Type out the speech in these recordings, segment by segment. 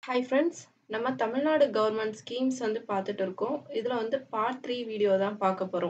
Hi friends நம்ம Tamil Nadu government schemes வந்து பார்த்துட்டு இருக்கோம் இதில் வந்து பார்ட் த்ரீ வீடியோ தான் பார்க்க போகிறோம்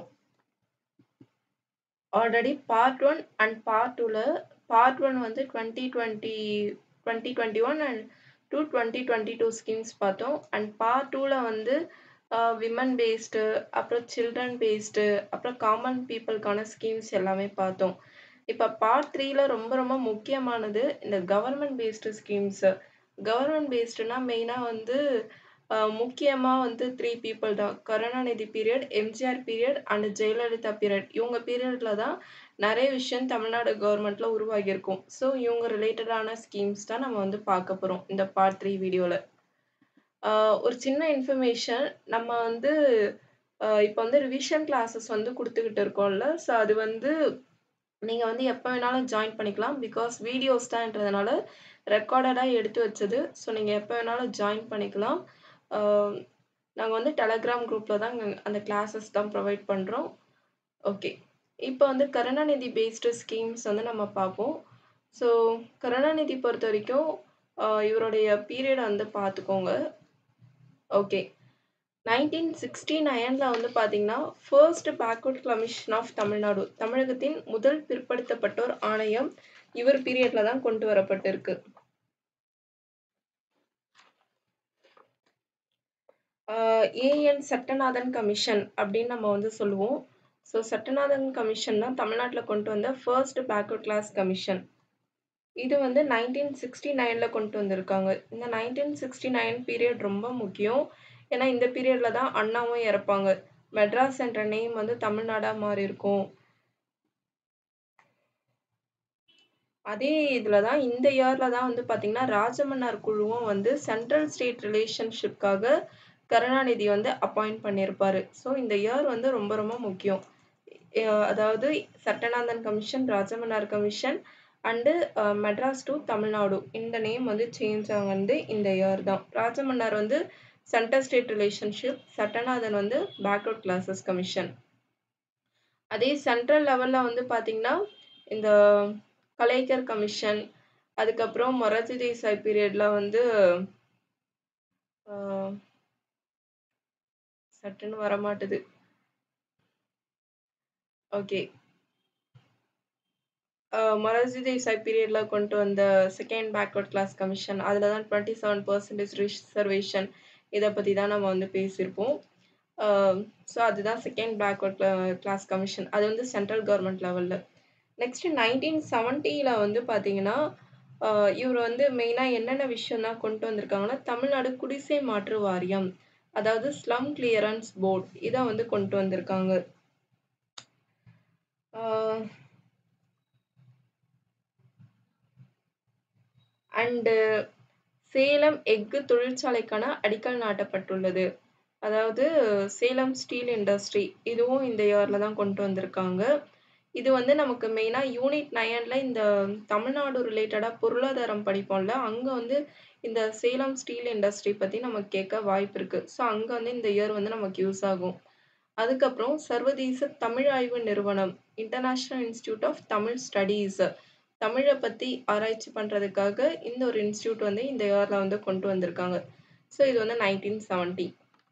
already part one and part டூவில் பார்ட் ஒன் வந்து twenty twenty twenty twenty one and two twenty twenty two schemes பார்த்தோம் அண்ட் பார்ட் டூவில் வந்து விமன் பேஸ்டு அப்புறம் சில்ட்ரன் பேஸ்டு அப்புறம் காமன் பீப்புளுக்கான ஸ்கீம்ஸ் எல்லாமே பார்த்தோம் இப்போ பார்ட் த்ரீல ரொம்ப ரொம்ப முக்கியமானது இந்த கவர்மெண்ட் பேஸ்டு ஸ்கீம்ஸு கவர்மெண்ட் பேஸ்டுனா மெயினாக வந்து முக்கியமாக வந்து த்ரீ பீப்புள் தான் Karunanidhi period MGR period and Jayalalithaa period இவங்க பீரியடில் தான் நிறைய விஷயம் தமிழ்நாடு கவர்மெண்ட்டில் உருவாகியிருக்கும் ஸோ இவங்க ரிலேட்டடான ஸ்கீம்ஸ் தான் நம்ம வந்து பார்க்க போகிறோம் இந்த பார்ட் த்ரீ வீடியோவில் ஒரு சின்ன இன்ஃபர்மேஷன் நம்ம வந்து இப்போ வந்து ரிவிஷன் கிளாஸஸ் வந்து கொடுத்துக்கிட்டு இருக்கோம்ல ஸோ அது வந்து நீங்கள் வந்து எப்போ வேணாலும் ஜாயின் பண்ணிக்கலாம் பிகாஸ் வீடியோஸ் தான்ன்றதுனால ரெக்கார்டடாக எடுத்து வச்சது ஸோ நீங்கள் எப்போ வேணாலும் ஜாயின் பண்ணிக்கலாம் நாங்கள் வந்து டெலகிராம் குரூப்பில் தான் அந்த கிளாஸஸ் தான் ப்ரொவைட் பண்ணுறோம் ஓகே இப்போ வந்து கருணாநிதி பேஸ்டு ஸ்கீம்ஸ் வந்து நம்ம பார்ப்போம் ஸோ கருணாநிதி பொறுத்த வரைக்கும் இவருடைய பீரியடை வந்து பார்த்துக்கோங்க ஓகே நைன்டீன் சிக்ஸ்டி நைனில் வந்து பார்த்தீங்கன்னா first backward commission of Tamil Nadu தமிழகத்தின் முதல் பிற்படுத்தப்பட்டோர் ஆணையம் இவர் பீரியட்ல தான் கொண்டு வரப்பட்டிருக்கு ஏஎன் சட்டநாதன் கமிஷன் அப்படின்னு நம்ம வந்து சொல்லுவோம் ஸோ சட்டநாதன் கமிஷன் தான் தமிழ்நாட்டில் கொண்டு வந்த ஃபர்ஸ்ட் பேக்வர்ட் கிளாஸ் கமிஷன் இது வந்து நைன்டீன் சிக்ஸ்டி நைனில் கொண்டு வந்திருக்காங்க இந்த நைன்டீன் சிக்ஸ்டி நைன் பீரியட் ரொம்ப முக்கியம் ஏன்னா இந்த பீரியட்ல தான் அண்ணாவும் இறப்பாங்க மெட்ராஸ் என்ற நேம் வந்து தமிழ்நாடா மாறி இருக்கும் அதே இதில் தான் இந்த இயரில் தான் வந்து பார்த்தீங்கன்னா ராஜமன்னார் குழுவும் வந்து சென்ட்ரல் ஸ்டேட் ரிலேஷன்ஷிப்காக கருணாநிதி வந்து அப்பாயிண்ட் பண்ணியிருப்பாரு ஸோ இந்த இயர் வந்து ரொம்ப ரொம்ப முக்கியம் அதாவது Sattanathan commission Rajamannar commission and Madras to Tamil Nadu இந்த நேம் வந்து சேஞ்ச் ஆகுது இந்த இயர் தான் ராஜமன்னார் வந்து சென்டர் ஸ்டேட் ரிலேஷன்ஷிப் சட்டநாதன் வந்து பேக்வர்ட் கிளாஸஸ் கமிஷன் அதே சென்ட்ரல் லெவலில் வந்து பார்த்தீங்கன்னா இந்த கலைக்கர் கமிஷன் அதுக்கப்புறம் மொராஜி தேசாய் பீரியடில் வந்து சட்டுன்னு வரமாட்டுது ஓகே மொராஜி தேசாய் பீரியடில் கொண்டு வந்த செகண்ட் பேக்வர்ட் கிளாஸ் கமிஷன் அதில் தான் டுவெண்ட்டி செவன் பர்சன்டேஜ் ரிசர்வேஷன் இதை பற்றி தான் நம்ம வந்து பேசியிருப்போம் ஸோ அதுதான் செகண்ட் பேக்வர்ட் கிளாஸ் கமிஷன் அது வந்து சென்ட்ரல் கவர்மெண்ட் லெவலில் நெக்ஸ்ட்டு நைன்டீன் செவன்ட்டியில் வந்து பார்த்தீங்கன்னா இவர் வந்து மெயினாக என்னென்ன விஷயம் தான் கொண்டு வந்திருக்காங்கன்னா தமிழ்நாடு குடிசை மாற்று வாரியம் அதாவது ஸ்லம் கிளியரன்ஸ் போர்ட் இதை வந்து கொண்டு வந்திருக்காங்க அண்டு சேலம் எஃகு தொழிற்சாலைக்கான அடிக்கல் நாட்டப்பட்டுள்ளது அதாவது சேலம் ஸ்டீல் இண்டஸ்ட்ரி இதுவும் இந்த இயரில் தான் கொண்டு வந்திருக்காங்க இது வந்து நமக்கு மெயினாக யூனிட் நயனில் இந்த தமிழ்நாடு ரிலேட்டடாக பொருளாதாரம் படிப்போம்ல அங்கே வந்து இந்த சேலம் ஸ்டீல் இண்டஸ்ட்ரி பற்றி நமக்கு கேட்க வாய்ப்பு இருக்குது ஸோ அங்கே வந்து இந்த இயர் வந்து நமக்கு யூஸ் ஆகும் அதுக்கப்புறம் சர்வதேச தமிழ் ஆய்வு நிறுவனம் international institute of Tamil studies தமிழை பற்றி ஆராய்ச்சி பண்ணுறதுக்காக இந்த ஒரு இன்ஸ்டியூட் வந்து இந்த இயரில் வந்து கொண்டு வந்திருக்காங்க ஸோ இது வந்து nineteen seventy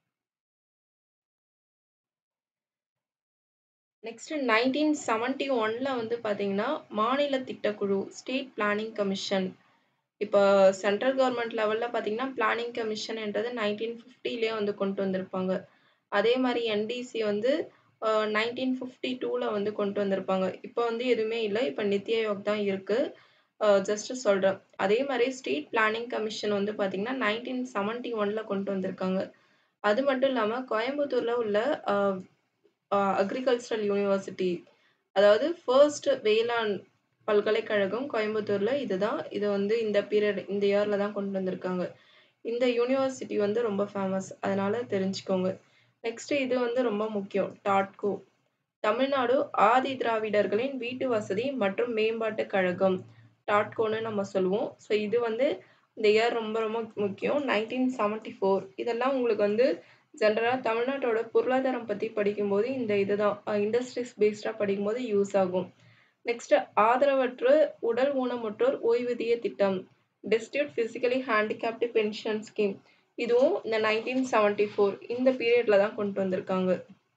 next nineteen seventy ஒன்ல வந்து பார்த்தீங்கன்னா மாநில திட்டக்குழு ஸ்டேட் பிளானிங் கமிஷன் இப்போ சென்ட்ரல் கவர்மெண்ட் லெவலில் பார்த்தீங்கன்னா பிளானிங் கமிஷன் என்றது நைன்டீன் ஃபிஃப்டிலே வந்து கொண்டு வந்திருப்பாங்க அதே மாதிரி என்டிசி வந்து நைன்டீன் ஃபிஃப்டி டூவில் வந்து கொண்டு வந்திருப்பாங்க இப்போ வந்து எதுவுமே இல்லை இப்போ நித்தி ஆயோக் தான் இருக்குது ஜஸ்ட்டு சொல்கிறேன் அதே மாதிரி ஸ்டேட் பிளானிங் கமிஷன் வந்து பார்த்திங்கன்னா நைன்டீன் செவன்ட்டி ஒனில் கொண்டு வந்திருக்காங்க அது மட்டும் இல்லாமல் கோயம்புத்தூரில் உள்ள அக்ரிகல்ச்சரல் யூனிவர்சிட்டி அதாவது ஃபர்ஸ்ட் வேளாண் பல்கலைக்கழகம் கோயம்புத்தூரில் இதுதான் இது வந்து இந்த பீரியட் இந்த இயரில் தான் கொண்டு வந்திருக்காங்க இந்த யூனிவர்சிட்டி வந்து ரொம்ப ஃபேமஸ் அதனால் தெரிஞ்சுக்கோங்க நெக்ஸ்ட்டு இது வந்து ரொம்ப முக்கியம் டாட்கோ தமிழ்நாடு ஆதி திராவிடர்களின் வீட்டு வசதி மற்றும் மேம்பாட்டு கழகம் டாட்கோன்னு நம்ம சொல்லுவோம் ஸோ இது வந்து இந்த இயர் ரொம்ப ரொம்ப முக்கியம் நைன்டீன் செவன்ட்டி ஃபோர் இதெல்லாம் உங்களுக்கு வந்து ஜென்ரலாக தமிழ்நாட்டோட பொருளாதாரம் பற்றி படிக்கும்போது இந்த இதுதான் இண்டஸ்ட்ரீஸ் பேஸ்டாக படிக்கும்போது யூஸ் ஆகும் நெக்ஸ்ட் ஆதரவற்ற உடல் ஊனமுற்றோர் ஓய்வூதிய திட்டம் destitute physically handicapped pension scheme இதுவும் இந்த நைன்டீன் செவன்டி ஃபோர் இந்த பீரியட்ல தான் கொண்டு வந்திருக்காங்க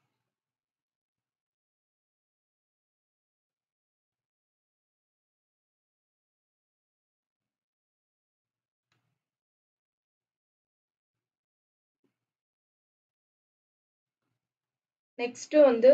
நெக்ஸ்ட் வந்து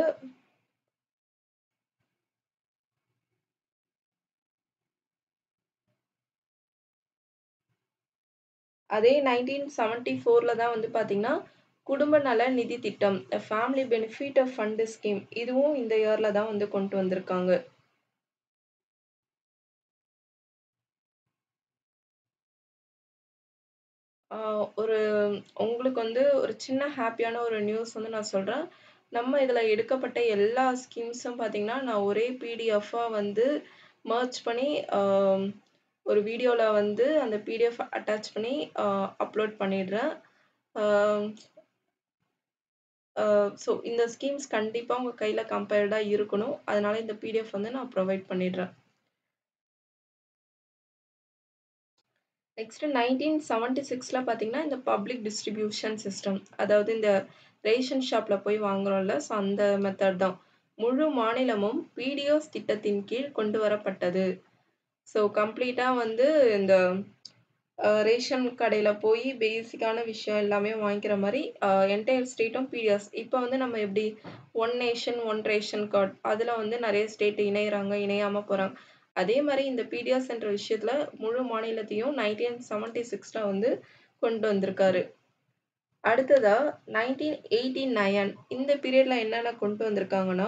அதே நைன்டீன் செவன்டி ஃபோர்ல தான் வந்து பாத்தீங்கன்னா குடும்ப நல நிதி திட்டம் ஃபேமிலி பெனிஃபிட் ஃபண்ட் ஸ்கீம் இதுவும் இந்த இயர்ல தான் வந்து கொண்டு வந்திருக்காங்க ஆஹ் ஒரு உங்களுக்கு வந்து ஒரு சின்ன ஹாப்பியான ஒரு நியூஸ் வந்து நான் சொல்றேன் நம்ம இதுல எடுக்கப்பட்ட எல்லா ஸ்கீம்ஸும் பாத்தீங்கன்னா நான் ஒரே பிடிஎஃபா வந்து மர்ச் பண்ணி ஆஹ் ஒரு வீடியோல வந்து அந்த பிடிஎஃப் அட்டாச் பண்ணி அப்லோட் பண்ணிடுறேன் ஸோ இந்த ஸ்கீம்ஸ் கண்டிப்பாக உங்கள் கையில் கம்பேர்டாக இருக்கணும் அதனால இந்த பிடிஎஃப் வந்து நான் ப்ரொவைட் பண்ணிடுறேன் நெக்ஸ்ட் நைன்டீன் செவன்டி சிக்ஸில் பார்த்தீங்கன்னா இந்த பப்ளிக் டிஸ்ட்ரிபியூஷன் சிஸ்டம் அதாவது இந்த ரேஷன் ஷாப்பில் போய் வாங்குறோம்ல ஸோ அந்த மெத்தட் தான் முழு மாநிலமும் பிடிஓஸ் திட்டத்தின் கீழ் கொண்டு வரப்பட்டது ஸோ கம்ப்ளீட்டாக வந்து இந்த ரேஷன் கடையில் போய் பேசிக்கான விஷயம் எல்லாமே வாங்கிக்கிற மாதிரி என்டையர் ஸ்டேட்டும் பிடிஎஸ் இப்போ வந்து நம்ம எப்படி one nation one ration card அதில் வந்து நிறைய ஸ்டேட் இணையிறாங்க இணையாமல் போகிறாங்க அதே மாதிரி இந்த பிடிஎஸ் என்ற விஷயத்தில் முழு மாநிலத்தையும் நைன்டீன் செவன்டி சிக்ஸில் வந்து கொண்டு வந்திருக்காரு அடுத்ததா நைன்டீன் எயிட்டி நைன் இந்த பீரியட்ல என்னென்ன கொண்டு வந்திருக்காங்கன்னா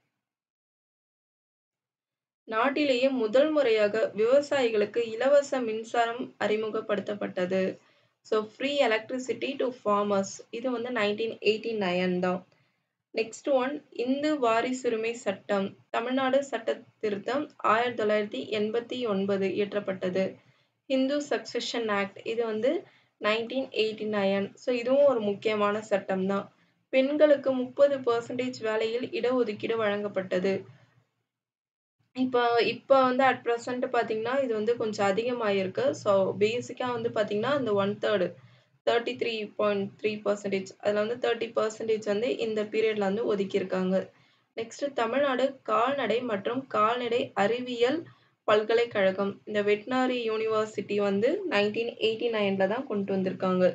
நாட்டிலேயே முதல் முறையாக விவசாயிகளுக்கு இலவச மின்சாரம் அறிமுகப்படுத்தப்பட்டது so free electricity to farmers இது வந்து நைன்டீன் எயிட்டி நைன் தான் நெக்ஸ்ட் ஒன் இந்து வாரிசுரிமை சட்டம் தமிழ்நாடு சட்ட திருத்தம் ஆயிரத்தி தொள்ளாயிரத்தி எண்பத்தி ஒன்பது இயற்றப்பட்டது ஹிந்து சக்சஷன் ஆக்ட் இது வந்து நைன்டீன் எயிட்டி நைன் ஸோ இதுவும் ஒரு முக்கியமான சட்டம் தான் பெண்களுக்கு முப்பது பர்சன்டேஜ் வேலையில் இடஒதுக்கீடு வழங்கப்பட்டது இப்போ இப்போ வந்து அட் ப்ரெசன்ட் பார்த்தீங்கன்னா இது வந்து கொஞ்சம் அதிகமாயிருக்கு ஸோ பேசிக்காக வந்து பார்த்தீங்கன்னா இந்த one third thirty three point three percentage அதில் வந்து தேர்ட்டி பர்சன்டேஜ் வந்து இந்த பீரியட்ல வந்து ஒதுக்கியிருக்காங்க நெக்ஸ்ட் தமிழ்நாடு கால்நடை மற்றும் கால்நடை அறிவியல் பல்கலைக்கழகம் இந்த வெட்டினரி யூனிவர்சிட்டி வந்து நைன்டீன் எயிட்டி நைன்ல தான் கொண்டு வந்திருக்காங்க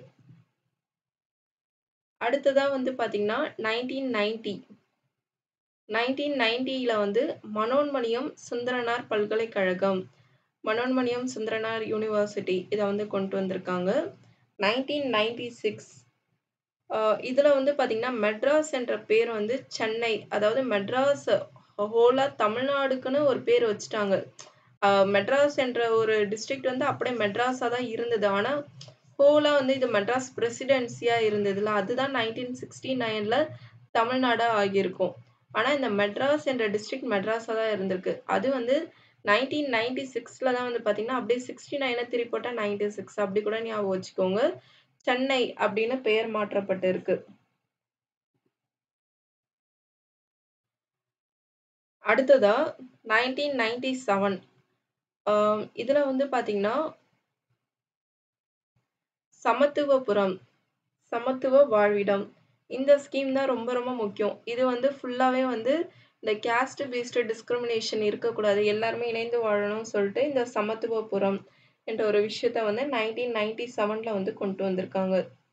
அடுத்ததா வந்து பார்த்தீங்கன்னா நைன்டீன் நைன்டி நைன்டீன் நைன்டியில் வந்து மனோன்மணியம் சுந்தரனார் பல்கலைக்கழகம் மனோன்மணியம் சுந்தரனார் யூனிவர்சிட்டி இதை வந்து கொண்டு வந்திருக்காங்க நைன்டீன் நைன்டி சிக்ஸ் இதில் வந்து பார்த்திங்கன்னா மெட்ராஸ் என்ற பேர் வந்து சென்னை அதாவது மெட்ராஸ் ஹோலாக தமிழ்நாடுக்குன்னு ஒரு பேர் வச்சுட்டாங்க மெட்ராஸ் என்ற ஒரு டிஸ்ட்ரிக்ட் வந்து அப்படியே மெட்ராஸாக தான் இருந்தது ஆனால் ஹோலாக வந்து இது மெட்ராஸ் பிரசிடென்சியாக இருந்ததுல அதுதான் நைன்டீன் சிக்ஸ்டி நைனில் தமிழ்நாடாக ஆகியிருக்கும் ஆனால் இந்த மெட்ராஸ் என்ற டிஸ்ட்ரிக்ட் மெட்ராஸாக தான் இருந்திருக்கு அது வந்து நைன்டீன் நைன்டி சிக்ஸில் தான் வந்து பார்த்தீங்கன்னா அப்படியே சிக்ஸ்டி நைனை திருப்பி போட்டால் நைன்டி சிக்ஸ் அப்படி கூட ஞாபகம் வச்சுக்கோங்க சென்னை அப்படின்னு பெயர் மாற்றப்பட்டு இருக்கு அடுத்ததா நைன்டீன் நைன்டி செவன் இதில் வந்து பார்த்தீங்கன்னா சமத்துவபுரம் சமத்துவ வாழ்விடம் இந்த ஸ்கீம் தான் ரொம்ப ரொம்ப முக்கியம் இது வந்து ஃபுல்லாகவே வந்து இந்த கேஸ்ட் பேஸ்டு டிஸ்கிரிமினேஷன் இருக்கக்கூடாது எல்லாருமே இணைந்து வாழணும்னு சொல்லிட்டு இந்த சமத்துவபுரம் என்ற ஒரு விஷயத்த வந்து நைன்டீன் நைன்டி செவன்ல வந்து கொண்டு வந்திருக்காங்க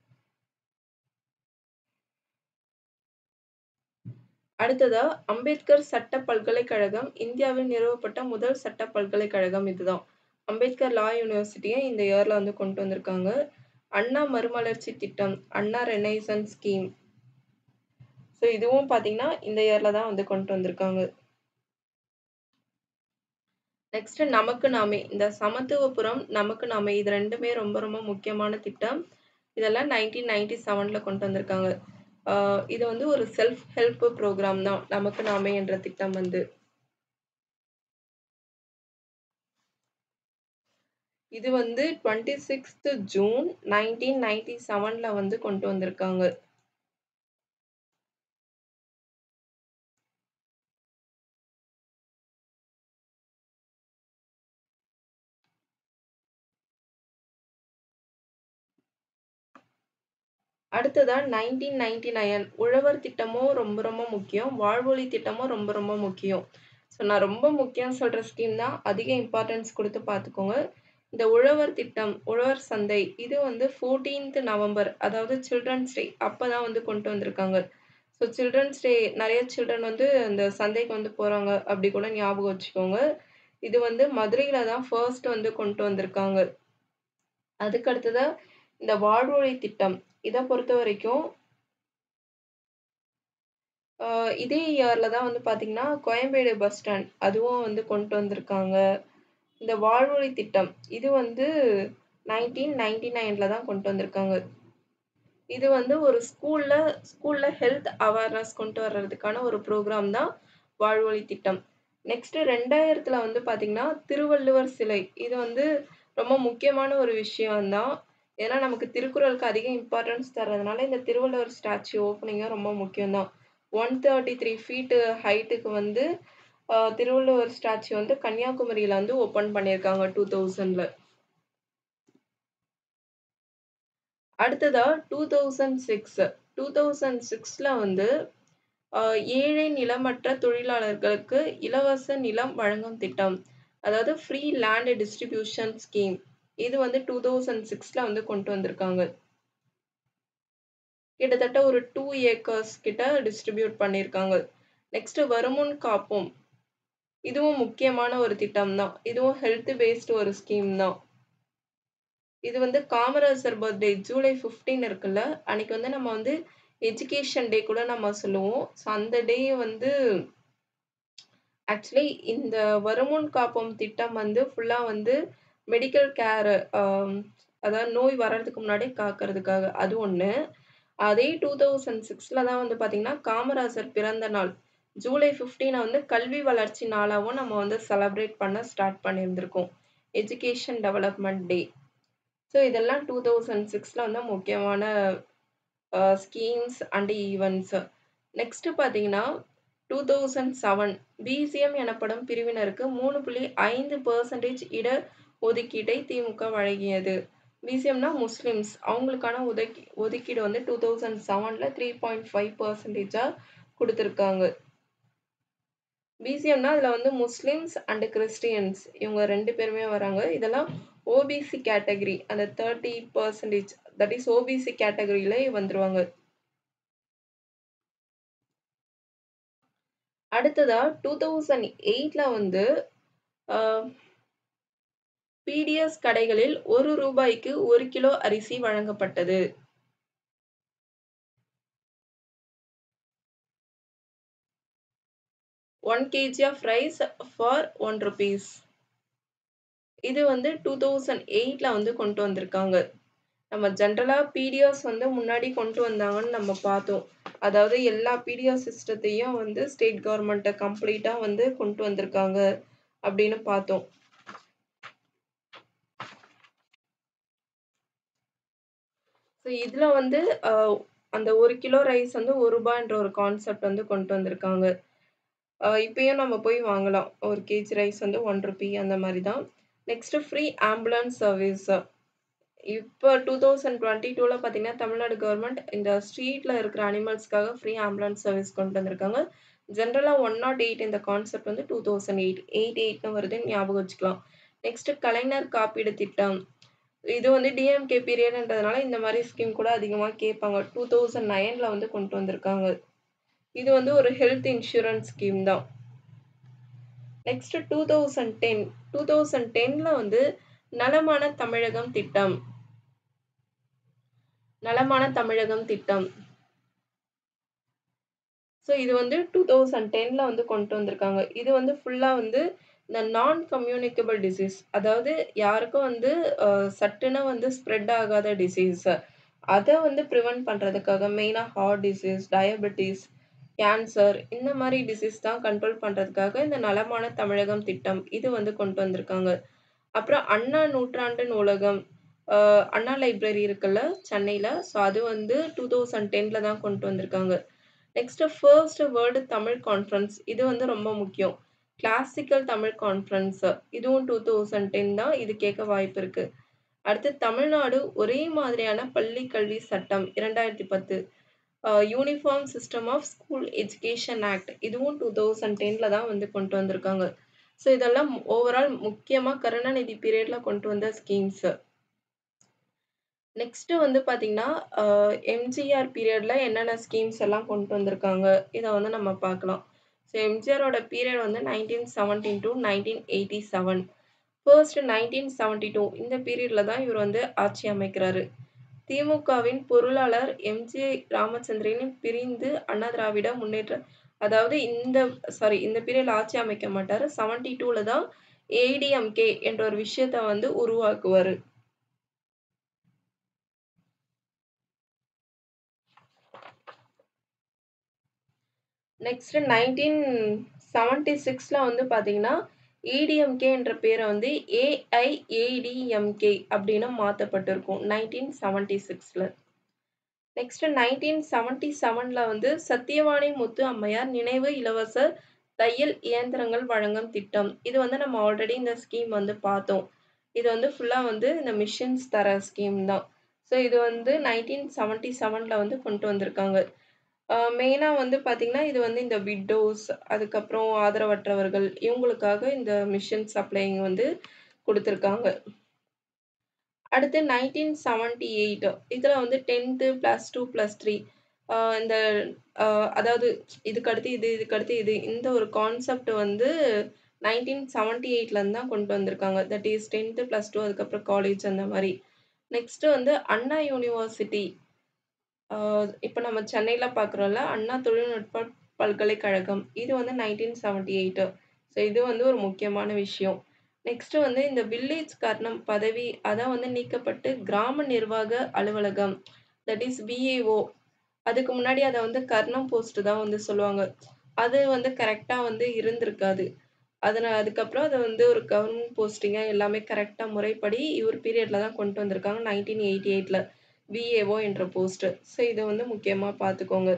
அடுத்ததா அம்பேத்கர் சட்ட பல்கலைக்கழகம் இந்தியாவில் நிறுவப்பட்ட முதல் சட்ட பல்கலைக்கழகம் இதுதான் அம்பேத்கர் லா யூனிவர்சிட்டியை இந்த இயர்ல வந்து கொண்டு வந்திருக்காங்க அண்ணா மறுமலர்ச்சி திட்டம் அண்ணா ரெனைசன்ஸ் ஸ்கீம் ஸோ இதுவும் பார்த்தீங்கன்னா இந்த இயர்ல தான் வந்து கொண்டு வந்திருக்காங்க நெக்ஸ்ட் நமக்கு நாமே இந்த சமத்துவபுரம் நமக்கு நாமே இது ரெண்டுமே ரொம்ப ரொம்ப முக்கியமான திட்டம் இதெல்லாம் நைன்டீன் நைன்டி செவன்ல கொண்டு வந்திருக்காங்க இது வந்து ஒரு செல்ஃப் ஹெல்ப் ப்ரோக்ராம் தான் நமக்கு நாமே என்ற திட்டம் வந்து இது வந்து twenty sixth June nineteen ninety செவன்ல வந்து கொண்டு வந்திருக்காங்க அடுத்ததா 1999 உழவர் திட்டமும் ரொம்ப ரொம்ப முக்கியம். வாழ்வொளி திட்டமும் ரொம்ப ரொம்ப முக்கியம். ஸோ நான் ரொம்ப முக்கியம்னு சொல்ற ஸ்கீம் தான் அதிக இம்பார்ட்டன்ஸ் குடுத்து பார்த்துக்கோங்க. இந்த உழவர் திட்டம், உழவர் சந்தை இது வந்து 14த் நவம்பர் அதாவது சில்ட்ரன்ஸ் டே அப்பதான் வந்து கொண்டு வந்திருக்காங்க. ஸோ சில்ட்ரன்ஸ் டே நெறைய சில்ட்ரன் வந்து அந்த சந்தைக்கு வந்து போறாங்க. அப்படி கூட ஞாபகம் வச்சுக்கோங்க. இது வந்து மதுரையில தான் ஃபர்ஸ்ட் வந்து கொண்டு வந்திருக்காங்க. அதுக்கு அடுத்ததா இந்த வாழ்வொளி திட்டம். இத பொறுத்தவரைக்கும் அ இதே இயர்ல தான் வந்து பார்த்தீங்கன்னா, கோயம்பேடு பஸ் ஸ்டாண்ட் அதுவும் வந்து கொண்டு வந்திருக்காங்க. இந்த வாழ்வொளி திட்டம் இது வந்து 1999ல தான் கொண்டு வந்திருக்காங்க. இது வந்து ஒரு ஸ்கூல்ல ஸ்கூல்ல ஹெல்த் அவேர்னஸ் கொண்டு வர்றதுக்கான ஒரு ப்ரோகிராம் தான் வாழ்வொளி திட்டம். நெக்ஸ்ட் 2000த்துல வந்து பார்த்தீங்கன்னா, திருவள்ளுவர் சிலை. இது வந்து ரொம்ப முக்கியமான ஒரு விஷயம் தான். ஏன்னா நமக்கு திருக்குறளுக்கு அதிக இம்பார்ட்டன்ஸ் தர்றதுனால, இந்த திருவள்ளுவர் ஸ்டாச்சு ஓப்பனிங்கும் ரொம்ப முக்கியம் தான். 133 ஃபீட் ஹைட்டுக்கு வந்து அ திருவள்ளுவர் ஸ்டாச்சு வந்து கன்னியாகுமரியில வந்து ஓப்பன் பண்ணியிருக்காங்க 2000ல. அடுத்ததா 2006 2006ல வந்து அ ஏழை நிலமற்ற தொழிலாளர்களுக்கு இலவச நிலம் வழங்கும் திட்டம். அதாவது ஃப்ரீ லேண்ட் டிஸ்ட்ரிபியூஷன் ஸ்கீம். இது வந்து 2006ல வந்து கொண்டு வந்திருக்காங்க. கிட்டத்தட்ட ஒரு 2 ஏக்கர்ஸ் கிட்ட டிஸ்ட்ரிபியூட் பண்ணியிருக்காங்க. நெக்ஸ்ட் வருமுன் காப்போம். இதுவும் முக்கியமான ஒரு திட்டம் தான். இதுவும் ஹெல்த் பேஸ்ட் ஒரு ஸ்கீம் தான். இது வந்து காமராஜர் பர்த்டே ஜூலை 15 இருக்குல்ல, அன்னைக்கு வந்து நம்ம வந்து எஜுகேஷன் டே கூட நம்ம சொல்லுவோம். ஸோ அந்த டே வந்து ஆக்சுவலி இந்த வருமுன் காப்போம் திட்டம் வந்து ஃபுல்லா வந்து மெடிக்கல் கேர் அ அதாவது நோய் வர்றதுக்கு முன்னாடியே காக்கறதுக்காக. அது ஒண்ணு. அதே 2006ல தான் வந்து பார்த்தீங்கன்னா, காமராஜர் பிறந்த நாள். ஜூலை 15 வந்து கல்வி வளர்ச்சி நாளாவும் நம்ம வந்து செலிப்ரேட் பண்ண ஸ்டார்ட் பண்ணியிருந்திருக்கோம். Education development day. ஸோ இதெல்லாம் 2006ல வந்து முக்கியமான அ ஸ்கீம்ஸ் அண்ட் ஈவென்ட்ஸ். நெக்ஸ்ட் பார்த்தீங்கன்னா, 2007 பிசிஎம் எனப்படும் பிரிவினருக்கு 3.5% இட ஒதுக்கீட்டை திமுக வழங்கியது. பிசிஎம்னா முஸ்லிம்ஸ். அவங்களுக்கான ஒதுக்கி ஒதுக்கீடு வந்து 2007ல 3.5%ஆ குடுத்திருக்காங்க. பிசிஎம்னா அதுல வந்து முஸ்லிம்ஸ் அண்ட் கிறிஸ்டியன்ஸ் இவங்க 2 பேருமே வராங்க. இதெல்லாம் ஓபிசி கேட்டகரி. அந்த 30% தட் இஸ் ஓபிசி கேட்டகரியில வந்துருவாங்க. அடுத்ததா 2008ல வந்து அ பிடிஎஸ் கடைகளில் ரூ. 1க்கு 1 கிலோ அரிசி வழங்கப்பட்டது. One KG of rice for ரூ. 1 இது வந்து 2008ல வந்து கொண்டு வந்திருக்காங்க. நம்ம ஜெனரலா பிடிஎஸ் வந்து முன்னாடி கொண்டு வந்தாங்கன்னு நம்ம பார்த்தோம். அதாவது எல்லா பிடிஎஸ் சிஸ்டத்தையும் வந்து ஸ்டேட் கவர்மெண்ட் கம்ப்ளீட்டா வந்து கொண்டு வந்திருக்காங்க அப்படின்னு பார்த்தோம். ஸோ இதுல வந்து அ அந்த 1 கிலோ ரைஸ் வந்து ரூ. 1ன்ற ஒரு கான்செப்ட் வந்து கொண்டு வந்திருக்காங்க. அ இப்பயும் நம்ம போய் வாங்கலாம். 1 கேஜி ரைஸ் வந்து ரூ. 1 அந்த மாரி தான். Next free ambulance service. இப்ப 2022ல பார்த்தீங்கன்னா, தமிழ்நாடு கவர்மெண்ட் இந்த ஸ்ட்ரீட்ல இருக்கிற அனிமல்ஸ்க்காக ஃப்ரீ ஆம்புலன்ஸ் சர்வீஸ் கொண்டு வந்திருக்காங்க. ஜெனரலா 108 இந்த கான்செப்ட் வந்து 2008 88ன்னு வருதுன்னு ஞாபகம் வச்சுக்கலாம். நெக்ஸ்ட் கலைஞர் காப்பீடு திட்டம். இது வந்து டிஎம்கே பீரியட்ன்றதுனால இந்த மாரி ஸ்கீம் கூட அதிகமா கேட்பாங்க. 2009ல வந்து கொண்டு வந்திருக்காங்க. இது வந்து ஒரு ஹெல்த் இன்சூரன்ஸ் ஸ்கீம் தான். நெக்ஸ்ட் 2010 2010ல வந்து நலமான தமிழகம் திட்டம். நலமான தமிழகம் திட்டம். ஸோ இது வந்து 2010ல வந்து கொண்டு வந்திருக்காங்க. இது வந்து ஃபுல்லா வந்து இந்த நான் கம்யூனிகபிள் டிசீஸ் அதாவது யாருக்கும் வந்து அ சட்டுன்னு வந்து ஸ்ப்ரெட் ஆகாத டிசீஸ். அத வந்து பிரிவென்ட் பண்றதுக்காக மெயினா ஹார்ட் டிசீஸ், டயபெட்டிஸ், கேன்சர் இந்த மாரி டிசீஸ் தான் கண்ட்ரோல் பண்றதுக்காக இந்த நலமான தமிழகம் திட்டம் இது வந்து கொண்டு வந்திருக்காங்க. அப்புறம் அண்ணா நூற்றாண்டு நூலகம். அ அண்ணா லைப்ரரி இருக்குல்ல சென்னையில. ஸோ அது வந்து 2010ல தான் கொண்டு வந்திருக்காங்க. Next first world Tamil conference. இது வந்து ரொம்ப முக்கியம். Classical Tamil conference. இதுவும் 2010 தான். இது கேட்க வாய்ப்பு இருக்கு. அடுத்து தமிழ்நாடு ஒரே மாதிரியான பள்ளி கல்வி சட்டம் 2010 அ uniform system of school education act இதுவும் 2010ல தான் வந்து கொண்டு வந்திருக்காங்க. ஸோ இதெல்லாம் ஓவரால் முக்கியமா கருணாநிதி பீரியட்ல கொண்டு வந்த ஸ்கீம்ஸ். நெக்ஸ்ட் வந்து பார்த்தீங்கன்னா, அ எம்ஜிஆர் பீரியட்ல என்னென்ன ஸ்கீம்ஸ் எல்லாம் கொண்டு வந்திருக்காங்க. இத வந்து நம்ம பார்க்கலாம். ஸோ எம்ஜிஆரோட பீரியட் வந்து 1917 டூ 1987. ஃபர்ஸ்ட் 1972 இந்த பீரியட்ல தான் இவர் வந்து ஆட்சி அமைக்கிறாரு. திமுகவின் பொருளாளர் எம்.ஜி. ராமச்சந்திரன் பிரிந்து அண்ணா திராவிட முன்னேற்ற அதாவது இந்த சாரி இந்த பீரியட்ல ஆட்சி அமைக்க மாட்டாரு. 72ல தான் ஏடிஎம்கே என்ற ஒரு விஷயத்த வந்து உருவாக்குவாரு. நெக்ஸ்ட் 1976ல வந்து பார்த்தீங்கன்னா, ஏடிஎம்கே என்ற பேர வந்து ஏஐஏடிஎம்கே அப்படின்னு மாத்தப்பட்டிருக்கும். 1976ல. நெக்ஸ்ட் 1977ல வந்து சத்தியவாணி முத்து அம்மையார் நினைவு இலவச தையல் இயந்திரங்கள் வழங்கும் திட்டம். இது வந்து நம்ம ஆல்ரெடி இந்த ஸ்கீம் வந்து பார்த்தோம். இது வந்து ஃபுல்லா வந்து இந்த மிஷின்ஸ் தர ஸ்கீம் தான். ஸோ இது வந்து 1977ல வந்து கொண்டு வந்திருக்காங்க. அ மெயினா வந்து பார்த்தீங்கன்னா, இது வந்து இந்த விடோஸ் அதுக்கப்புறம் ஆதரவற்றவர்கள் இவங்களுக்காக இந்த மிஷின் சப்ளையிங் வந்து குடுத்துருக்காங்க. அடுத்து 1978 இதுல வந்து 10த் பிளஸ் 2 பிளஸ் 3 அ இந்த அ அதாவது இதுக்கு அடுத்து இது, இதுக்கு அடுத்து இது இந்த ஒரு கான்செப்ட் வந்து 1978ல இருந்து தான் கொண்டு வந்திருக்காங்க. தட் இஸ் 10த் பிளஸ் 2 அதுக்கப்புறம் காலேஜ் அந்த மாரி. நெக்ஸ்ட் வந்து அண்ணா யூனிவர்சிட்டி. அ இப்ப நம்ம சென்னையில பார்க்குறோம்ல, அண்ணா தொழில்நுட்ப பல்கலைக்கழகம். இது வந்து 1978. ஸோ இது வந்து ஒரு முக்கியமான விஷயம். நெக்ஸ்ட் வந்து இந்த வில்லேஜ் கர்ணம் பதவி அதான் வந்து நீக்கப்பட்டு கிராம நிர்வாக அலுவலகம் தட் இஸ் விஏஓ அதுக்கு முன்னாடி அத வந்து கர்ணம் போஸ்ட் தான் வந்து சொல்லுவாங்க. அது வந்து கரெக்ட்டா வந்து இருந்திருக்காது. அதனா அதுக்கப்புறம் அத வந்து ஒரு கவர்ன்மென்ட் போஸ்டிங்கா எல்லாமே கரெக்ட்டா முறைப்படி இவர் பீரியட்ல தான் கொண்டு வந்திருக்காங்க. 1988ல விஏஓ என்ற போஸ்ட். ஸோ இத வந்து முக்கியமா பார்த்துக்கோங்க.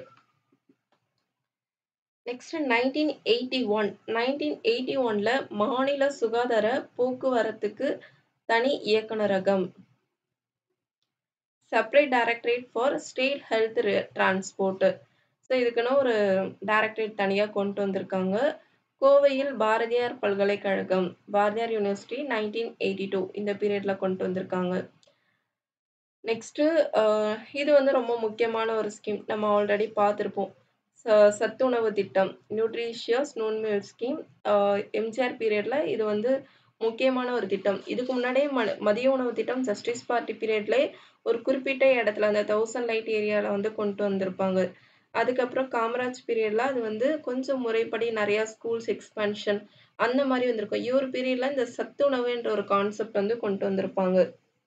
நெக்ஸ்ட் 1981 1981ல மாநில சுகாதார போக்குவரத்துக்கு தனி இயக்குனரகம். Separate directorate for state health ரி டிரான்ஸ்போர்ட். ஸோ இதுக்குன்னு ஒரு டைரக்டரேட் தனியா கொண்டு வந்திருக்காங்க. கோவையில் பாரதியார் பல்கலைக்கழகம், பாரதியார் யுனிவர்சிட்டி 1982 இந்த பீரியட்ல கொண்டு வந்திருக்காங்க. நெக்ஸ்ட் அ இது வந்து ரொம்ப முக்கியமான ஒரு ஸ்கீம். நம்ம ஆல்ரெடி பார்த்திருப்போம். ச சத்துணவு திட்டம் நியூட்ரிஷியஸ் நூன் மீல் ஸ்கீம். அ எம்ஜிஆர் பீரியட்ல இது வந்து முக்கியமான ஒரு திட்டம். இதுக்கு முன்னாடியே ம மதிய உணவு திட்டம் ஜஸ்டிஸ் பார்ட்டி பீரியட்லயே ஒரு குறிப்பிட்ட இடத்துல அந்த 1000 லைட் ஏரியால வந்து கொண்டு வந்திருப்பாங்க. அதுக்கப்புறம் காமராஜ் பீரியட்ல அது வந்து கொஞ்சம் முறைப்படி நெறைய ஸ்கூல்ஸ் எக்ஸ்பான்ஷன் அந்த மாரி வந்திருக்கும். இவர் பீரியட்ல இந்த சத்துணவு என்ற ஒரு கான்செப்ட் வந்து கொண்டு வந்திருப்பாங்க.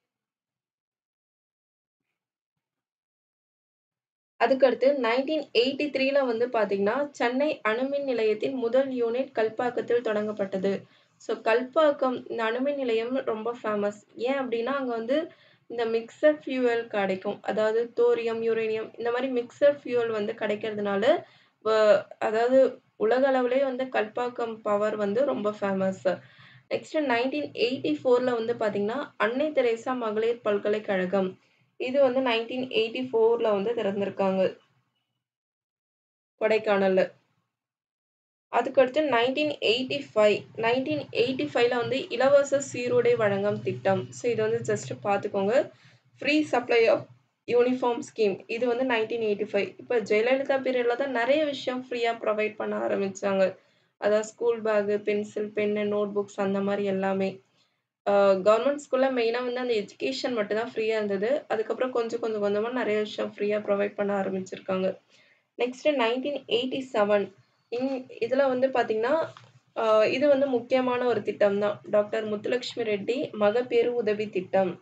அதுக்கடுத்து 1983ல வந்து பார்த்தீங்கன்னா, சென்னை அணுமின் நிலையத்தின் முதல் யூனிட் கல்பாக்கத்தில் தொடங்கப்பட்டது. ஸோ கல்பாக்கம் இந்த அணுமின் நிலையம் ரொம்ப ஃபேமஸ். ஏன் அப்டின்னா, அங்க வந்து இந்த மிக்ஸட் ஃபியூவல் கிடைக்கும். அதாவது தோரியம், யுரேனியம் இந்த மாரி மிக்ஸட் ஃபியூவல் வந்து கிடைக்கிறதுனால, வ அதாவது உலக அளவிலேயே வந்து கல்பாக்கம் பவர் வந்து ரொம்ப ஃபேமஸ். நெக்ஸ்ட் 1984ல வந்து பார்த்தீங்கன்னா, அன்னை தெரேசா மகளிர் பல்கலைக்கழகம். இது வந்து 1984ல வந்து திறந்திருக்காங்க. கொடைக்கானல்ல. அதுக்கடுத்து 1985 1985ல வந்து இலவச சீருடை வழங்கும் திட்டம். ஸோ இது வந்து ஜஸ்ட் பார்த்துக்கோங்க. Free supply of uniform scheme. இது வந்து 1985 இப்ப ஜெயலலிதா பீரியட்ல தான் நெறைய விஷயம் ஃப்ரீயா ப்ரொவைட் பண்ண ஆரம்பிச்சாங்க. அதாவது school bag, pencil, pen, note books அந்த மாரி எல்லாமே. அ கவர்ன்மென்ட் ஸ்கூல்ல மெயினா வந்து அந்த எஜுகேஷன் மட்டும் தான் ஃப்ரீயா இருந்தது. அதுக்கப்புறம் கொஞ்சம் கொஞ்சம் கொஞ்சமா நெறைய விஷயம் ஃப்ரீயா ப்ரொவைட் பண்ண ஆரம்பிச்சிருக்காங்க. நெக்ஸ்ட் 1987 இன் இதுல வந்து பார்த்தீங்கன்னா, அ இது வந்து முக்கியமான ஒரு திட்டம் தான். டாக்டர் முத்துலட்சுமி ரெட்டி மகப்பேறு உதவி திட்டம்.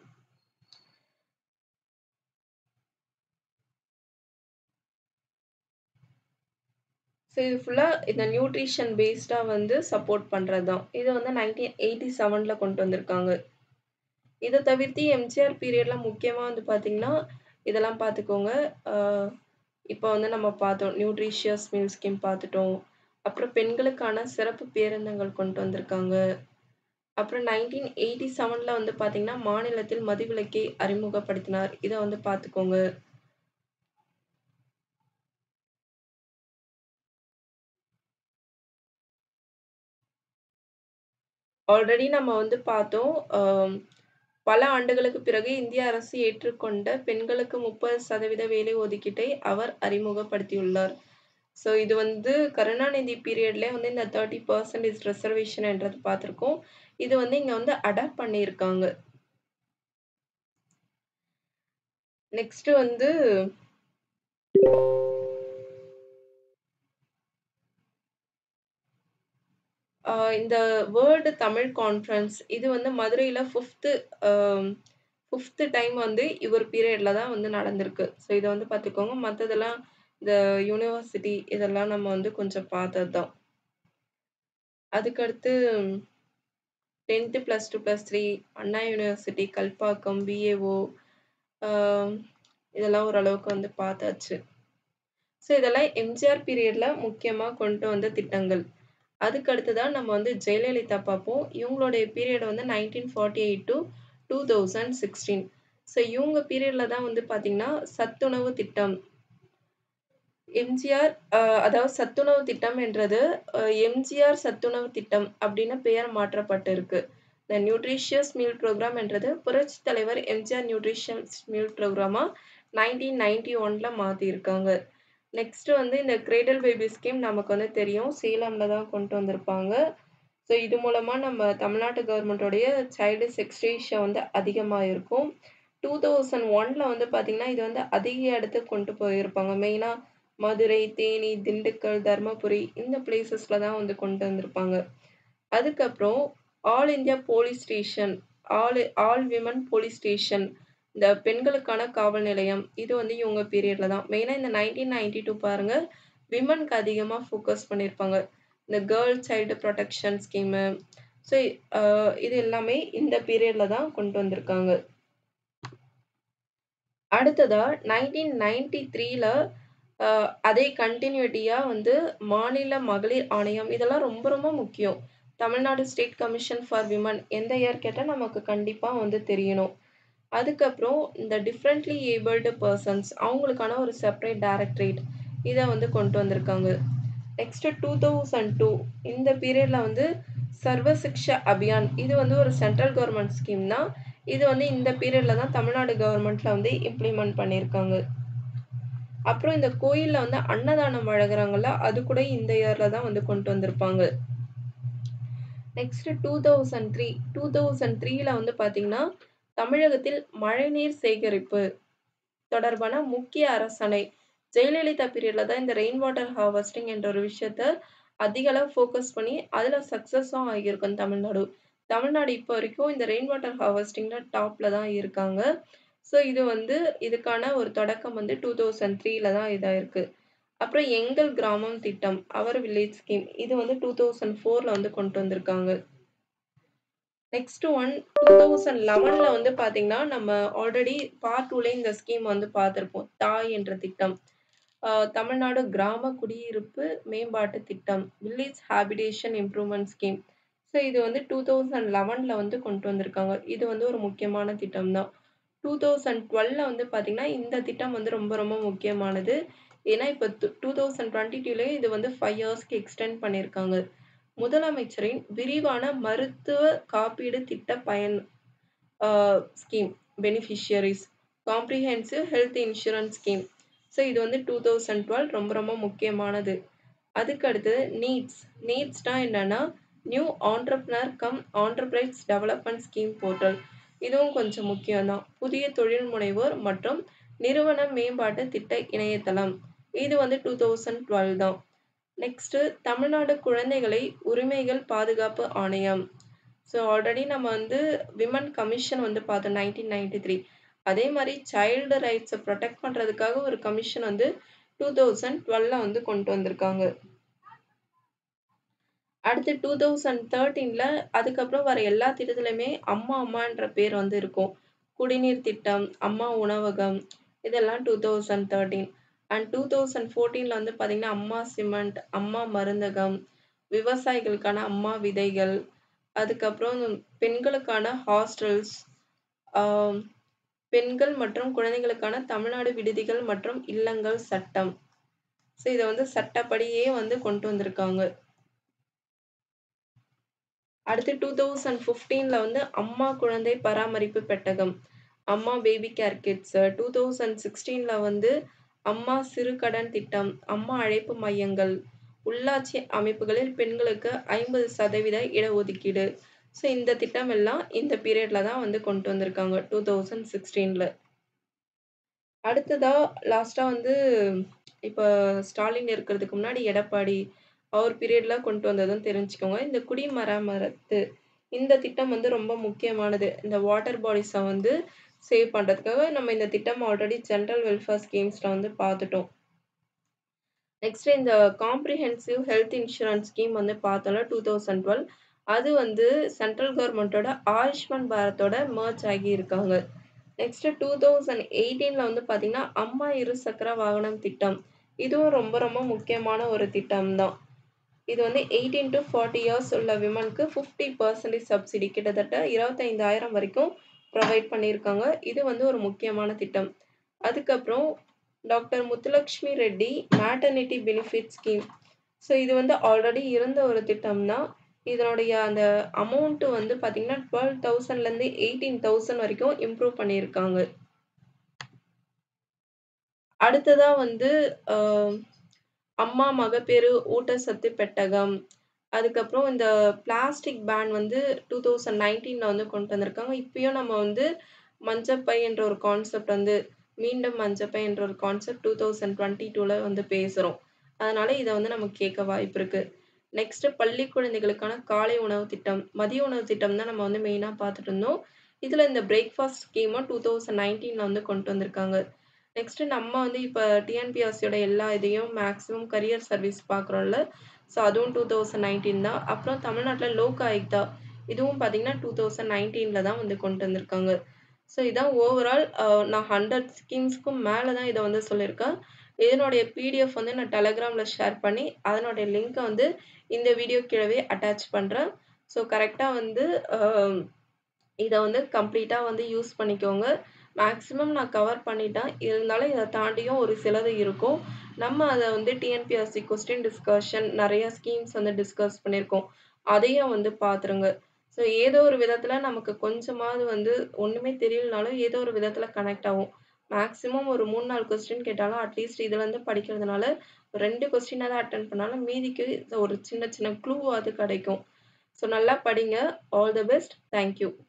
ஸோ இது ஃபுல்லா இந்த நியூட்ரிஷன் பேஸ்டா வந்து சப்போர்ட் பண்றது தான். இது வந்து 1987ல கொண்டு வந்திருக்காங்க. இத தவிர்த்து எம்ஜிஆர் பீரியட்ல முக்கியமா வந்து பார்த்தீங்கன்னா, இதெல்லாம் பார்த்துக்கோங்க. அ இப்ப வந்து நம்ம பார்த்தோம். நியூட்ரிஷியஸ் மீல் ஸ்கீம் பார்த்துட்டோம். அப்புறம் பெண்களுக்கான சிறப்பு பேருந்துகள் கொண்டு வந்திருக்காங்க. அப்புறம் 1987ல வந்து பார்த்தீங்கன்னா, மாநிலத்தில் மதுவிலக்கை அறிமுகப்படுத்தினார். இத வந்து பார்த்துக்கோங்க. ஆல்ரெடி நம்ம வந்து பார்த்தோம். அ பல ஆண்டுகளுக்கு பிறகு இந்திய அரசு ஏற்றுக்கொண்ட பெண்களுக்கு 30% வேலை ஒதுக்கீட்டை அவர் அறிமுகப்படுத்தியுள்ளார். ஸோ இது வந்து கருணாநிதி பீரியட்லயே வந்து இந்த 30% ரிசர்வேஷன்ன்றது பார்த்துருக்கோம். இது வந்து இங்க வந்து அடாப்ட் பண்ணியிருக்காங்க. நெக்ஸ்ட் வந்து அ இந்த வேர்ல்டு தமிழ் கான்ஃபரன்ஸ் இது வந்து மதுரையில 5த் அ 5த் டைம் வந்து இவர் பீரியட்ல தான் வந்து நடந்திருக்கு. ஸோ இத வந்து பார்த்துக்கோங்க. மத்ததெல்லாம் இந்த யூனிவர்சிட்டி இதெல்லாம் நம்ம வந்து கொஞ்சம் பார்த்தது தான். அதுக்கடுத்து 10த் +2 +3 அண்ணா யூனிவர்சிட்டி, கல்பாக்கம், விஏஓ அ இதெல்லாம் ஓரளவுக்கு வந்து பார்த்தாச்சு. ஸோ இதெல்லாம் எம்ஜிஆர் பீரியட்ல முக்கியமா கொண்டு வந்த திட்டங்கள். அதுக்கு அடுத்ததா நம்ம வந்து ஜெயலலிதா பார்ப்போம். இவங்களுடைய பீரியட் வந்து 1948 டூ 2016. ஸோ இவங்க பீரியட்ல தான் வந்து பார்த்தீங்கன்னா, சத்துணவு திட்டம். எம்ஜிஆர் அ அதாவது சத்துணவு திட்டம் என்றது அ எம்ஜிஆர் சத்துணவு திட்டம் அப்படின்னு பெயர் மாற்றப்பட்டிருக்கு. த நியூட்ரிஷியஸ் மீல் புரோகிராம் என்றது புரட்சித் தலைவர் எம்ஜிஆர் நியூட்ரிஷியஸ் மீல் புரோகிராமா 1991ல மாத்தியிருக்காங்க. நெக்ஸ்ட் வந்து இந்த கிரேடில் பேபி ஸ்கீம் நமக்கு வந்து தெரியும். சேலம்ல தான் கொண்டு வந்திருப்பாங்க. ஸோ இது மூலமா நம்ம தமிழ்நாட்டு கவர்மெண்ட்டோடைய சைல்டு செக்ஸ் ரேஷியோ வந்து அதிகமா இருக்கும். 2001ல வந்து பார்த்தீங்கன்னா, இது வந்து அதிக இடத்துக்கு கொண்டு போயிருப்பாங்க. மெயினா மதுரை, தேனி, திண்டுக்கல், தர்மபுரி இந்த பிளேஸஸ்ல தான் வந்து கொண்டு வந்திருப்பாங்க. அதுக்கப்புறம் all India police station, all all women police station இந்த பெண்களுக்கான காவல் நிலையம். இது வந்து இவங்க பீரியட்ல தான். மெயினா இந்த 1992 பாருங்க, விமன்க்கு அதிகமா ஃபோக்கஸ் பண்ணியிருப்பாங்க. இந்த girl child protection scheme. So அ இது எல்லாமே இந்த பீரியட்ல தான் கொண்டு வந்திருக்காங்க. அடுத்ததா 1993ல அ அதே கன்டினியூட்டியா வந்து மாநில மகளிர் ஆணையம். இதெல்லாம் ரொம்ப ரொம்ப முக்கியம். Tamil Nadu state commission for women எந்த இயர் கேட்டா நமக்கு கண்டிப்பா வந்து தெரியணும். அதுக்கப்புறம் இந்த டிஃபரண்ட்லி ஏபிள்டு பெர்சன்ஸ் அவங்களுக்கான ஒரு செப்பரேட் டைரக்டரேட் இத வந்து கொண்டு வந்திருக்காங்க. நெக்ஸ்ட் 2002 இந்த பீரியட்ல வந்து சர்வ சிக்ஷா அபியான் இது வந்து ஒரு சென்ட்ரல் கவர்ன்மெண்ட் ஸ்கீம் தான். இது வந்து இந்த பீரியட்ல தான் தமிழ்நாடு கவர்மெண்ட்ல வந்து இம்ப்ளிமெண்ட் பண்ணியிருக்காங்க. அப்புறம் இந்த கோயில்ல வந்து அன்னதானம் வழங்குறாங்கல்ல, அது கூட இந்த இயர்ல தான் வந்து கொண்டு வந்திருப்பாங்க. நெக்ஸ்ட் 2003 2003ல வந்து பார்த்தீங்கன்னா, தமிழகத்தில் மழைநீர் சேகரிப்பு தொடர்பான முக்கிய அரசாணை. ஜெயலலிதா பீரியட்ல தான் இந்த ரெயின் வாட்டர் ஹார்வெஸ்டிங் என்ற ஒரு விஷயத்த அதிக அளவு ஃபோக்கஸ் பண்ணி அதுல சக்சஸும் ஆகியிருக்கும் தமிழ்நாடு. தமிழ்நாடு இப்போ வரைக்கும் இந்த ரெயின் வாட்டர் ஹார்வெஸ்டிங்ல டாப்ல தான் இருக்காங்க. ஸோ இது வந்து இதுக்கான ஒரு தொடக்கம் வந்து 2003ல தான் இதாயிருக்கு. அப்புறம் எங்கள் கிராமம் திட்டம், அவர் வில்லேஜ் ஸ்கீம் இது வந்து 2004ல வந்து கொண்டு வந்திருக்காங்க. நெக்ஸ்ட் ஒன் 2011ல வந்து பார்த்தீங்கன்னா, நம்ம ஆல்ரெடி பார்ட் 2லயே இந்த ஸ்கீம் வந்து பார்த்திருப்போம். தாய் என்ற திட்டம். அ தமிழ்நாடு கிராம குடியிருப்பு மேம்பாட்டு திட்டம், village habitation improvement scheme. So இது வந்து 2011ல வந்து கொண்டு வந்திருக்காங்க. இது வந்து ஒரு முக்கியமான திட்டம் தான். 2012ல வந்து பார்த்தீங்கன்னா, இந்த திட்டம் வந்து ரொம்ப ரொம்ப முக்கியமானது. ஏன்னா, இப்ப து 2022லயே இது வந்து 5 இயர்ஸ்க்கு எக்ஸ்டெண்ட் பண்ணியிருக்காங்க. முதலமைச்சரின் விரிவான மருத்துவ காப்பீடு திட்ட பயன் அ scheme beneficiaries comprehensive health insurance scheme. So இது வந்து 2012 ரொம்ப ரொம்ப முக்கியமானது. அதுக்கு அடுத்தது நீட்ஸ். நீட்ஸ்னா என்னன்னா, new entrepreneur cum enterprise development scheme portal. இதுவும் கொஞ்சம் முக்கியம் தான். புதிய தொழில் முனைவோர் மற்றும் நிறுவன மேம்பாட்டு திட்ட இணையதளம். இது வந்து 2012 தான். நெக்ஸ்ட் தமிழ்நாடு குழந்தைகளை உரிமைகள் பாதுகாப்பு ஆணையம். ஸோ ஆல்ரெடி நம்ம வந்து விமன் கமிஷன் வந்து பார்த்தோம் 1993. அதே மாரி சைல்டு ரைட்ஸ புரொடெக்ட் பண்றதுக்காக ஒரு கமிஷன் வந்து 2012ல வந்து கொண்டு வந்திருக்காங்க. அடுத்து 2013ல அதுக்கப்புறம் வர எல்லா திட்டத்திலயுமே அம்மா அம்மான்ற பேர் வந்து இருக்கும். குடிநீர் திட்டம், அம்மா உணவகம் இதெல்லாம் 2013 அண்ட் 2014ல வந்து பார்த்தீங்கன்னா, அம்மா சிமெண்ட், அம்மா மருந்தகம், விவசாயிகளுக்கான அம்மா விதைகள், அதுக்கப்புறம் பெண்களுக்கான ஹாஸ்டல்ஸ், ஆ பெண்கள் மற்றும் குழந்தைகளுக்கான தமிழ்நாடு விடுதிகள் மற்றும் இல்லங்கள் சட்டம். ஸோ இத வந்து சட்டப்படியே வந்து கொண்டு வந்திருக்காங்க. அடுத்து 2015ல வந்து அம்மா குழந்தை பராமரிப்பு பெட்டகம். அம்மா பேபி கேர் கிட்ஸ். 2016ல வந்து அம்மா சிறு கடன் திட்டம், அம்மா அழைப்பு மையங்கள், உள்ளாட்சி அமைப்புகளில் பெண்களுக்கு 50% இடஒதுக்கீடு. ஸோ இந்த திட்டம் எல்லாம் இந்த பீரியட்ல தான் வந்து கொண்டு வந்திருக்காங்க 2016ல. அடுத்ததா லாஸ்ட்டா வந்து இப்ப ஸ்டாலின் இருக்கிறதுக்கு முன்னாடி எடப்பாடி அவர் பீரியட்ல கொண்டு வந்ததும் தெரிஞ்சுக்கோங்க. இந்த குடிமராமத்து இந்த திட்டம் வந்து ரொம்ப முக்கியமானது. இந்த வாட்டர் பாடிஸ வந்து சேவ் பண்றதுக்காக நம்ம இந்த திட்டம் ஆல்ரெடி ஜெனரல் வெல்ஃபேர் ஸ்கீம்ஸ்ல வந்து பார்த்துட்டோம். நெக்ஸ்ட் இந்த காம்ப்ரிஹென்சிவ் ஹெல்த் இன்சூரன்ஸ் ஸ்கீம் வந்து பார்த்தோம்ல 2012 அது வந்து சென்ட்ரல் கவர்மெண்ட்டோட ஆயுஷ்மான் பாரத்தோட மெர்ஜ் ஆகி இருக்காங்க. நெக்ஸ்ட் 2018ல வந்து பார்த்தீங்கன்னா, அம்மா இருசக்கர வாகனம் திட்டம். இதுவும் ரொம்ப ரொம்ப முக்கியமான ஒரு திட்டம் தான். இது வந்து 18-40 இயர்ஸ் உள்ள விமன்க்கு 50% சப்சிடி கிட்டத்தட்ட 25,000 வரைக்கும் ப்ரொவைட் பண்ணியிருக்காங்க. இது வந்து ஒரு முக்கியமான திட்டம். அதுக்கப்புறம் doctor Muthulakshmi Reddy maternity benefit scheme. So இது வந்து ஆல்ரெடி இருந்த ஒரு திட்டம் தான். இதனுடைய அந்த அமௌண்ட் வந்து பார்த்தீங்கன்னா, 12,000லேருந்து 18,000 வரைக்கும் இம்ப்ரூவ் பண்ணியிருக்காங்க. அடுத்ததா வந்து அ அம்மா மகப்பேறு ஊட்டச்சத்து பெட்டகம். அதுக்கப்புறம் இந்த பிளாஸ்டிக் பேன் வந்து 2019ல வந்து கொண்டு வந்திருக்காங்க. இப்பயும் நம்ம வந்து மஞ்சப்பை என்ற ஒரு கான்செப்ட் வந்து மீண்டும் மஞ்சப்பை என்ற ஒரு கான்செப்ட் 2022ல வந்து பேசுறோம். அதனால இத வந்து நமக்கு கேட்க வாய்ப்பு இருக்கு. நெக்ஸ்ட் பள்ளி குழந்தைகளுக்கான காலை உணவு திட்டம். மதிய உணவு திட்டம் தான் நம்ம வந்து மெயினா பார்த்துட்டு இருந்தோம். இதுல இந்த பிரேக்ஃபாஸ்ட் ஸ்கீம 2019ல வந்து கொண்டு வந்திருக்காங்க. நெக்ஸ்ட் நம்ம வந்து இப்ப டிஎன்பிஎஸ்சியோட எல்லா இதையும் மேக்ஸிமம் கரியர் சர்வீஸ் பார்க்குறோம்ல. ஸோ அதுவும் 2019 தான். அப்புறம் தமிழ்நாட்டுல லோக் ஆயுக்தா. இதுவும் பார்த்தீங்கன்னா 2019ல தான் வந்து கொண்டு வந்திருக்காங்க. ஸோ இதான் ஓவரால் அ நான் 100 ஸ்கீம்ஸ்க்கும் மேல தான் இத வந்து சொல்லியிருக்கேன். இதனுடைய பிடிஎஃப் வந்து நான் டெலகிராம்ல ஷேர் பண்ணி, அதனுடைய லிங்க்க வந்து இந்த வீடியோ கீழவே அட்டாச் பண்றேன். ஸோ கரெக்ட்டா வந்து அ இத வந்து கம்ப்ளீட்டா வந்து யூஸ் பண்ணிக்கோங்க. மேக்ஸிமம் நான் கவர் பண்ணிட்டேன். இருந்தாலும் இத தாண்டியும் ஒரு சிலது இருக்கும். நம்ம அத வந்து டிஎன்பிஎஸ்சி கொஸ்டின் டிஸ்கஷன் நெறைய ஸ்கீம்ஸ் வந்து டிஸ்கஸ் பண்ணியிருக்கோம். அதையும் வந்து பார்த்துருங்க. ஸோ ஏதோ ஒரு விதத்துல நமக்கு கொஞ்சமாவது வந்து ஒண்ணுமே தெரியலனாலும் ஏதோ ஒரு விதத்துல கனெக்ட் ஆகும். மேக்ஸிமம் ஒரு 3, 4 கொஸ்டின் கேட்டாலும் அட்லீஸ்ட் இதுலருந்து படிக்கிறதுனால 2 கொஸ்டினாவது அட்டெண்ட் பண்ணாலும் மீதிக்கு ஒரு சின்ன சின்ன க்ளூவாவது கிடைக்கும். ஸோ நல்லா படிங்க. All the best. Thank you.